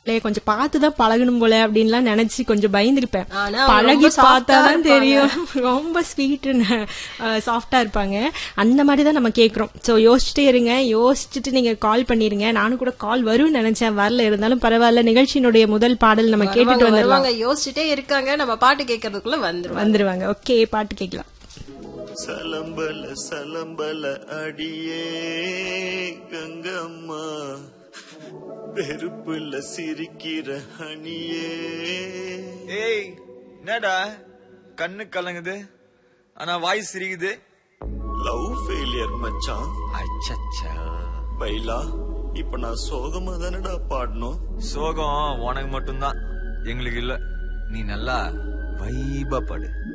இல்லையே கொஞ்சம் பார்த்து தான் பழகணும் போல அப்படின்லாம் நினைச்சு கொஞ்சம் பயந்துருப்பேன் ஆனா அவங்க பழகி ரொம்ப soft-ஆ பார்த்தாதான் இருப்பாங்க. தெரியும் ரொம்ப ஸ்வீட் சாஃப்டா இருப்பாங்க அந்த மாதிரி தான் நம்ம கேக்குறோம் சோ யோசிச்சுட்டே இருங்க யோசிச்சுட்டு நீங்க கால் பண்ணிருங்க நானும் கூட கால் வரும்னு நினைச்சேன் வரல இருந்தாலும் பரவாயில்ல நிகழ்ச்சியினுடைய முதல் பாடல் நம்ம கேட்டுட்டு வருவாங்க, வந்துடலாம் வருவாங்க யோசிச்சுட்டே இருக்காங்க நம்ம பாட்டு கேட்கறதுக்குள்ள வந்துருவாங்க வந்துருவாங்க ஓகே பாட்டு கேட்கலாம் சலம்பல சலம்பல அடியே கங்கம்மா வெறுப்புல சிரிக்கிற அணியே ஏய் என்னடா கண்ணு கலங்குது ஆனா வாய் சிரிக்குது லவ் ஃபெயிலியர் மச்சான் அச்சச்சா பைலா இப்ப நான் சோகமா தானடா பாடணும் சோகம் உனக்கு மட்டும்தான் எங்களுக்கு இல்ல நீ நல்லா வைபா படு